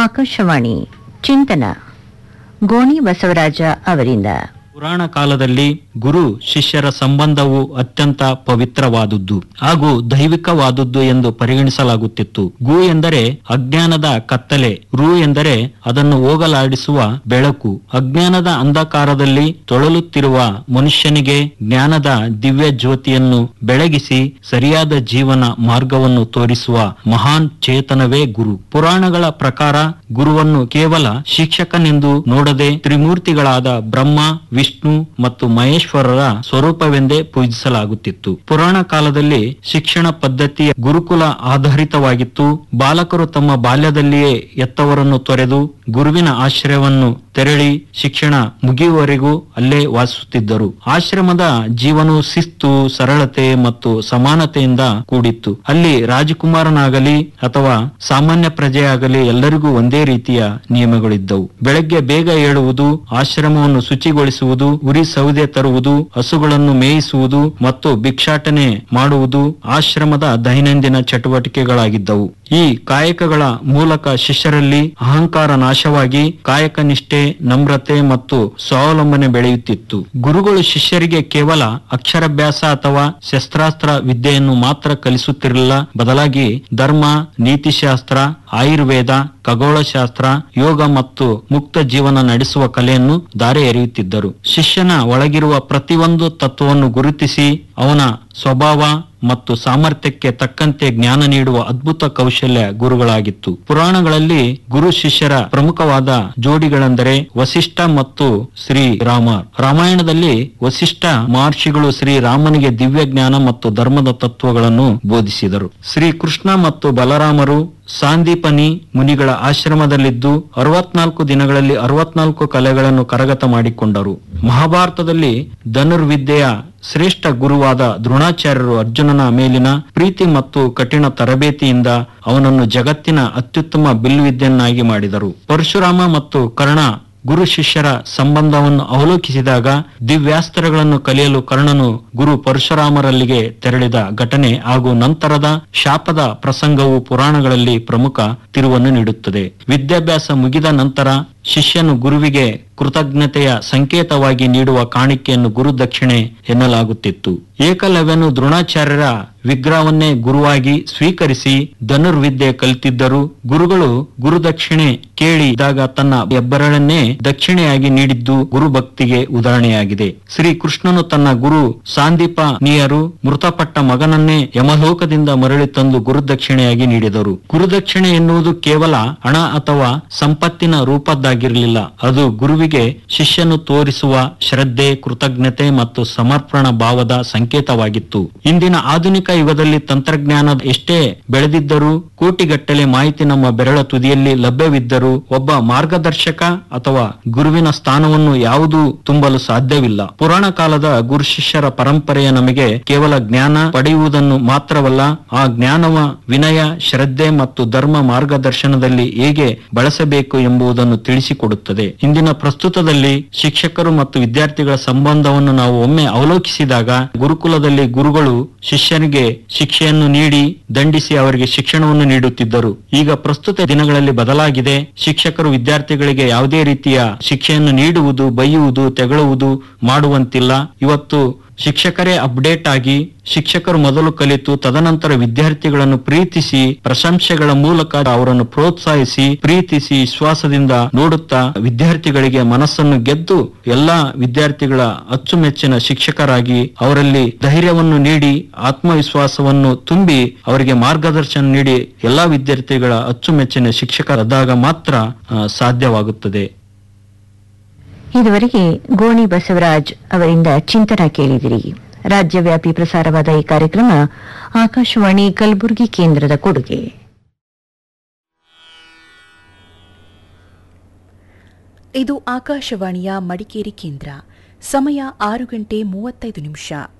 ಆಕಾಶವಾಣಿ ಚಿಂತನ ಗೋಣಿ ಬಸವರಾಜ ಅವರಿಂದ ಪುರಾಣ ಕಾಲದಲ್ಲಿ ಗುರು ಶಿಷ್ಯರ ಸಂಬಂಧವು ಅತ್ಯಂತ ಪವಿತ್ರವಾದುದ್ದು ಹಾಗೂ ದೈವಿಕವಾದುದ್ದು ಎಂದು ಪರಿಗಣಿಸಲಾಗುತ್ತಿತ್ತು ಗು ಎಂದರೆ ಅಜ್ಞಾನದ ಕತ್ತಲೆ ರು ಎಂದರೆ ಅದನ್ನು ಹೋಗಲಾಡಿಸುವ ಬೆಳಕು ಅಜ್ಞಾನದ ಅಂಧಕಾರದಲ್ಲಿ ತೊಳಲುತ್ತಿರುವ ಮನುಷ್ಯನಿಗೆ ಜ್ಞಾನದ ದಿವ್ಯ ಜ್ಯೋತಿಯನ್ನು ಬೆಳಗಿಸಿ ಸರಿಯಾದ ಜೀವನ ಮಾರ್ಗವನ್ನು ತೋರಿಸುವ ಮಹಾನ್ ಚೇತನವೇ ಗುರು ಪುರಾಣಗಳ ಪ್ರಕಾರ ಗುರುವನ್ನು ಕೇವಲ ಶಿಕ್ಷಕನೆಂದು ನೋಡದೆ ತ್ರಿಮೂರ್ತಿಗಳಾದ ಬ್ರಹ್ಮ ವಿಷ್ಣು ಮತ್ತು ಮಹೇಶ್ವರರ ಸ್ವರೂಪವೆಂದೇ ಪೂಜಿಸಲಾಗುತ್ತಿತ್ತು ಪುರಾಣ ಕಾಲದಲ್ಲಿ ಶಿಕ್ಷಣ ಪದ್ಧತಿಯ ಗುರುಕುಲ ಆಧಾರಿತವಾಗಿತ್ತು ಬಾಲಕರು ತಮ್ಮ ಬಾಲ್ಯದಲ್ಲಿಯೇ ಎತ್ತವರನ್ನು ತೊರೆದು ಗುರುವಿನ ಆಶ್ರಯವನ್ನು ತೆರಳಿ ಶಿಕ್ಷಣ ಮುಗಿಯುವವರೆಗೂ ಅಲ್ಲೇ ವಾಸಿಸುತ್ತಿದ್ದರು ಆಶ್ರಮದ ಜೀವನವು ಶಿಸ್ತು ಸರಳತೆ ಮತ್ತು ಸಮಾನತೆಯಿಂದ ಕೂಡಿತ್ತು ಅಲ್ಲಿ ರಾಜಕುಮಾರನಾಗಲಿ ಅಥವಾ ಸಾಮಾನ್ಯ ಪ್ರಜೆಯಾಗಲಿ ಎಲ್ಲರಿಗೂ ಒಂದೇ ರೀತಿಯ ನಿಯಮಗಳಿದ್ದವು ಬೆಳಗ್ಗೆ ಬೇಗ ಏಳುವುದು ಆಶ್ರಮವನ್ನು ಶುಚಿಗೊಳಿಸುವುದು ಉರಿ ಸೌದೆ ತರುವುದು ಹಸುಗಳನ್ನು ಮೇಯಿಸುವುದು ಮತ್ತು ಭಿಕ್ಷಾಟನೆ ಮಾಡುವುದು ಆಶ್ರಮದ ದೈನಂದಿನ ಚಟುವಟಿಕೆಗಳಾಗಿದ್ದವು ಈ ಕಾಯಕಗಳ ಮೂಲಕ ಶಿಷ್ಯರಲ್ಲಿ ಅಹಂಕಾರ ನಾಶವಾಗಿ ಕಾಯಕ ನಿಷ್ಠೆ ನಮ್ರತೆ ಮತ್ತು ಸ್ವಾವಲಂಬನೆ ಬೆಳೆಯುತ್ತಿತ್ತು ಗುರುಗಳು ಶಿಷ್ಯರಿಗೆ ಕೇವಲ ಅಕ್ಷರಾಭ್ಯಾಸ ಅಥವಾ ಶಸ್ತ್ರಾಸ್ತ್ರ ವಿದ್ಯೆಯನ್ನು ಮಾತ್ರ ಕಲಿಸುತ್ತಿರಲಿಲ್ಲ ಬದಲಾಗಿ ಧರ್ಮ ನೀತಿಶಾಸ್ತ್ರ ಆಯುರ್ವೇದ ಖಗೋಳಶಾಸ್ತ್ರ ಯೋಗ ಮತ್ತು ಮುಕ್ತ ಜೀವನ ನಡೆಸುವ ಕಲೆಯನ್ನು ದಾರಿ ಎರೆಯುತ್ತಿದ್ದರು ಶಿಷ್ಯನ ಒಳಗಿರುವ ಪ್ರತಿಯೊಂದು ತತ್ವವನ್ನು ಗುರುತಿಸಿ ಅವನ ಸ್ವಭಾವ ಮತ್ತು ಸಾಮರ್ಥ್ಯಕ್ಕೆ ತಕ್ಕಂತೆ ಜ್ಞಾನ ನೀಡುವ ಅದ್ಭುತ ಕೌಶಲ್ಯ ಗುರುಗಳಾಗಿತ್ತು ಪುರಾಣಗಳಲ್ಲಿ ಗುರು ಶಿಷ್ಯರ ಪ್ರಮುಖವಾದ ಜೋಡಿಗಳೆಂದರೆ ವಸಿಷ್ಠ ಮತ್ತು ಶ್ರೀರಾಮ ರಾಮಾಯಣದಲ್ಲಿ ವಸಿಷ್ಠ ಮಹರ್ಷಿಗಳು ಶ್ರೀರಾಮನಿಗೆ ದಿವ್ಯ ಜ್ಞಾನ ಮತ್ತು ಧರ್ಮದ ತತ್ವಗಳನ್ನು ಬೋಧಿಸಿದರು ಶ್ರೀಕೃಷ್ಣ ಮತ್ತು ಬಲರಾಮರು ಸಾಂದೀಪನಿ ಮುನಿಗಳ ಆಶ್ರಮದಲ್ಲಿದ್ದು ಅರವತ್ನಾಲ್ಕು ದಿನಗಳಲ್ಲಿ ಅರವತ್ನಾಲ್ಕು ಕಲೆಗಳನ್ನು ಕರಗತ ಮಾಡಿಕೊಂಡರು ಮಹಾಭಾರತದಲ್ಲಿ ಧನುರ್ವಿದ್ಯೆಯ ಶ್ರೇಷ್ಠ ಗುರುವಾದ ದ್ರೋಣಾಚಾರ್ಯರು ಅರ್ಜುನನ ಮೇಲಿನ ಪ್ರೀತಿ ಮತ್ತು ಕಠಿಣ ತರಬೇತಿಯಿಂದ ಅವನನ್ನು ಜಗತ್ತಿನ ಅತ್ಯುತ್ತಮ ಬಿಲ್ವಿದ್ಯನ್ನಾಗಿ ಮಾಡಿದರು ಪರಶುರಾಮ ಮತ್ತು ಕರ್ಣ ಗುರು ಶಿಷ್ಯರ ಸಂಬಂಧವನ್ನು ಅವಲೋಕಿಸಿದಾಗ ದಿವ್ಯಾಸ್ತ್ರಗಳನ್ನು ಕಲಿಯಲು ಕರ್ಣನು ಗುರು ಪರಶುರಾಮರಲ್ಲಿಗೆ ತೆರಳಿದ ಘಟನೆ ಹಾಗೂ ನಂತರದ ಶಾಪದ ಪ್ರಸಂಗವು ಪುರಾಣಗಳಲ್ಲಿ ಪ್ರಮುಖ ತಿರುವನ್ನು ನೀಡುತ್ತದೆ ವಿದ್ಯಾಭ್ಯಾಸ ಮುಗಿದ ನಂತರ ಶಿಷ್ಯನು ಗುರುವಿಗೆ ಕೃತಜ್ಞತೆಯ ಸಂಕೇತವಾಗಿ ನೀಡುವ ಕಾಣಿಕೆಯನ್ನು ಗುರು ದಕ್ಷಿಣೆ ಎನ್ನಲಾಗುತ್ತಿತ್ತು ಏಕಲವ್ಯನು ದ್ರೋಣಾಚಾರ್ಯರ ವಿಗ್ರಹವನ್ನೇ ಗುರುವಾಗಿ ಸ್ವೀಕರಿಸಿ ಧನುರ್ವಿದ್ಯೆ ಕಲಿತಿದ್ದರು ಗುರುಗಳು ಗುರುದಕ್ಷಿಣೆ ಕೇಳಿದಾಗ ತನ್ನ ಹೆಬ್ಬರಳನ್ನೇ ದಕ್ಷಿಣೆಯಾಗಿ ನೀಡಿದ್ದು ಗುರು ಭಕ್ತಿಗೆ ಉದಾಹರಣೆಯಾಗಿದೆ ಶ್ರೀ ಕೃಷ್ಣನು ತನ್ನ ಗುರು ಸಾಂದೀಪನಿಯರು ಮೃತಪಟ್ಟ ಮಗನನ್ನೇ ಯಮಲೋಕದಿಂದ ಮರಳಿ ತಂದು ಗುರುದಕ್ಷಿಣೆಯಾಗಿ ನೀಡಿದರು ಗುರುದಕ್ಷಿಣೆ ಎನ್ನುವುದು ಕೇವಲ ಹಣ ಅಥವಾ ಸಂಪತ್ತಿನ ರೂಪದ್ದಾಗಿರಲಿಲ್ಲ ಅದು ಗುರುವಿಗೆ ಶಿಷ್ಯನು ತೋರಿಸುವ ಶ್ರದ್ಧೆ ಕೃತಜ್ಞತೆ ಮತ್ತು ಸಮರ್ಪಣ ಭಾವದ ಸಂಕೇತವಾಗಿತ್ತು ಇಂದಿನ ಆಧುನಿಕ ಯುಗದಲ್ಲಿ ತಂತ್ರಜ್ಞಾನ ಎಷ್ಟೇ ಬೆಳೆದಿದ್ದರೂ ಕೋಟಿಗಟ್ಟಲೆ ಮಾಹಿತಿ ನಮ್ಮ ಬೆರಳ ತುದಿಯಲ್ಲಿ ಲಭ್ಯವಿದ್ದರೂ ಒಬ್ಬ ಮಾರ್ಗದರ್ಶಕ ಅಥವಾ ಗುರುವಿನ ಸ್ಥಾನವನ್ನು ಯಾವುದೂ ತುಂಬಲು ಸಾಧ್ಯವಿಲ್ಲ ಪುರಾಣ ಕಾಲದ ಗುರು ಶಿಷ್ಯರ ಪರಂಪರೆಯ ನಮಗೆ ಕೇವಲ ಜ್ಞಾನ ಪಡೆಯುವುದನ್ನು ಮಾತ್ರವಲ್ಲ ಆ ಜ್ಞಾನವ ವಿನಯ ಶ್ರದ್ಧೆ ಮತ್ತು ಧರ್ಮ ಮಾರ್ಗದರ್ಶನದಲ್ಲಿ ಹೇಗೆ ಬಳಸಬೇಕು ಎಂಬುದನ್ನು ತಿಳಿಸಿಕೊಡುತ್ತದೆ ಇಂದಿನ ಪ್ರಸ್ತುತದಲ್ಲಿ ಶಿಕ್ಷಕರು ಮತ್ತು ವಿದ್ಯಾರ್ಥಿಗಳ ಸಂಬಂಧವನ್ನು ನಾವು ಒಮ್ಮೆ ಅವಲೋಕಿಸಿದಾಗ ಗುರುಕುಲದಲ್ಲಿ ಗುರುಗಳು ಶಿಷ್ಯನಿಗೆ ಶಿಕ್ಷೆಯನ್ನು ನೀಡಿ ದಂಡಿಸಿ ಅವರಿಗೆ ಶಿಕ್ಷಣವನ್ನು ನೀಡುತ್ತಿದ್ದರು ಈಗ ಪ್ರಸ್ತುತ ದಿನಗಳಲ್ಲಿ ಬದಲಾಗಿದೆ ಶಿಕ್ಷಕರು ವಿದ್ಯಾರ್ಥಿಗಳಿಗೆ ಯಾವುದೇ ರೀತಿಯ ಶಿಕ್ಷೆಯನ್ನು ನೀಡುವುದು ಬೈಯುವುದು ತೆಗಳುವುದು ಮಾಡುವಂತಿಲ್ಲ ಇವತ್ತು ಶಿಕ್ಷಕರೇ ಅಪ್ಡೇಟ್ ಆಗಿ ಶಿಕ್ಷಕರು ಮೊದಲು ಕಲಿತು ತದನಂತರ ವಿದ್ಯಾರ್ಥಿಗಳನ್ನು ಪ್ರೀತಿಸಿ ಪ್ರಶಂಸೆಗಳ ಮೂಲಕ ಅವರನ್ನು ಪ್ರೋತ್ಸಾಹಿಸಿ ಪ್ರೀತಿಸಿ ವಿಶ್ವಾಸದಿಂದ ನೋಡುತ್ತಾ ವಿದ್ಯಾರ್ಥಿಗಳಿಗೆ ಮನಸ್ಸನ್ನು ಗೆದ್ದು ಎಲ್ಲಾ ವಿದ್ಯಾರ್ಥಿಗಳ ಅಚ್ಚುಮೆಚ್ಚಿನ ಶಿಕ್ಷಕರಾಗಿ ಅವರಲ್ಲಿ ಧೈರ್ಯವನ್ನು ನೀಡಿ ಆತ್ಮವಿಶ್ವಾಸವನ್ನು ತುಂಬಿ ಅವರಿಗೆ ಮಾರ್ಗದರ್ಶನ ನೀಡಿ ಎಲ್ಲಾ ವಿದ್ಯಾರ್ಥಿಗಳ ಅಚ್ಚುಮೆಚ್ಚಿನ ಶಿಕ್ಷಕರಾದಾಗ ಮಾತ್ರ ಆ, ಸಾಧ್ಯವಾಗುತ್ತದೆ ಇದುವರೆಗೆ ಗೋಣಿ ಬಸವರಾಜ್ ಅವರಿಂದ ಚಿಂತನ ಕೇಳಿದಿರಿ ರಾಜ್ಯವ್ಯಾಪಿ ಪ್ರಸಾರವಾದ ಈ ಕಾರ್ಯಕ್ರಮ ಆಕಾಶವಾಣಿ ಕಲಬುರಗಿ ಕೇಂದ್ರದ ಕೊಡುಗೆ ಇದು ಆಕಾಶವಾಣಿಯ ಮಡಿಕೇರಿ ಕೇಂದ್ರ ಸಮಯ ಆರು ಗಂಟೆ ಮೂವತ್ತೈದು ನಿಮಿಷ